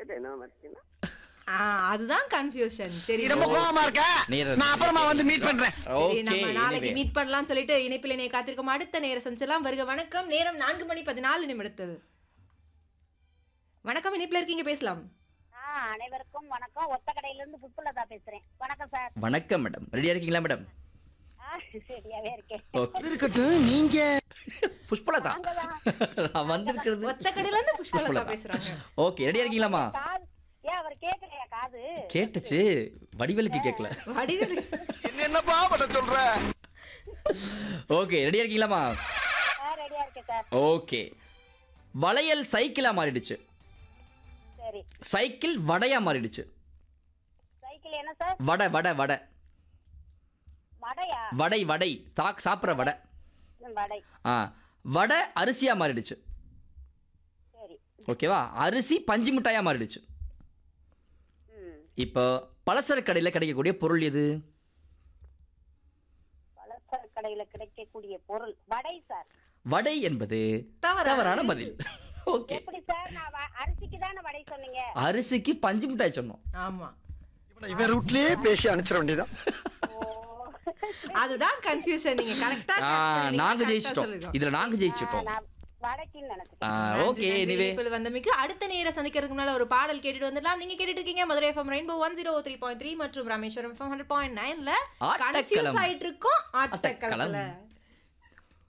பேர் என்ன மர்த்தினா ஆ, அதுதான் கன்ஃபியூஷன் சரி ரொம்ப கோவமா இருக்க நேரம் நான் அப்புறமா வந்து மீட் பண்றேன் சரி ஓகே நம்ம நாளைக்கு மீட் பண்ணலாம் சொல்லிட்டு இணைப்பில் இணைய காத்திருக்கும் அடுத்த நேர சஞ்சலாம் வருக வணக்கம் நேரம் நான்கு மணி பதினாலு நிமிடத்தில் வணக்கம் இணைப்பில் இருக்கீங்க பேசலாம் ஆ அனைவருக்கும் வணக்கம் ஒத்த கடையில இருந்து புஷ்பலதா பேசுறேன் வணக்கம் சார் வணக்கம் மேடம் ரெடியா இருக்கீங்களா மேடம் ஆ சரியாவே இருக்கேன் ஓகே இருக்கட்டும் நீங்க புஷ்பலதா நான் வந்திருக்கிறது ஒத்த கடையில இருந்து புஷ்பலதா புஷ்பலதா. பேசுறாங்க ஓகே ரெடியா இருக்கீங்களாமா காது ஏன் அவர் கேட்கலையா காது கேட்டுச்சு வடிவேலுக்கு கேட்கல வடிவேலு என்னப்பா பண்ண சொல்ற ஓகே ரெடியா இருக்கீங்களாமா ஆ ரெடியா இருக்கேன் சார் ஓகே வளையல் சைக்கிளா மாறிடுச்சு சரி சைக்கிள் வடையா மாறிடுச்சு சைக்கிள் என்ன சார் வடை வடை வடை வடையா வடை வடை தாக் சாப்பிட்ற வடை ம், வடை ஆ வடை அரிசியா மாறிடுச்சு சரி ஓகேவா அரிசி பஞ்சு மிட்டாயா மாறிடுச்சு ம் இப்போ பலசர கடையில் கிடைக்கக்கூடிய பொருள் எது பலசர கடையில கிடைக்கக்கூடிய பொருள் வடை சார் வடை என்பது தவறான தவறான பதில் ஓகே எப்படி சார் நான் வ- அரிசிக்கு தானே வடை சொன்னீங்க அரிசிக்கு பஞ்சு மிட்டாய் சொன்னோம் ஆமா இவன் ரூட்லயே பேசி அனுப்பிச்சிட வேண்டியதான் ஓ அதுதான் கன்ஃபியூஷன் நீங்க கரெக்டா ஆ, நாங்க ஜெயிச்சிட்டோம் இதுல நாங்க ஜெயிச்சிட்டோம் நான் வடக்கின்னு ஆ, நினைச்சிட்டேன் ஓகே எனிவே வந்தமைக்கு அடுத்த நேர சந்திக்கிறதுக்கு முன்னால ஒரு பாடல் கேட்டுட்டு வந்துடலாம் நீங்க கேட்டுட்டு இருக்கீங்க Madurai FM rainbow one zero three point three மற்றும் ராமேஸ்வரம் எஃப்எம் ஹண்ட்ரட் பாயிண்ட் நைன்ல ஆட்டக்களம். கன்ஃபியூஸ் ஆயிட்டு இருக்கோம் ஆட்டக்களம். ஆட்டக்களத்துல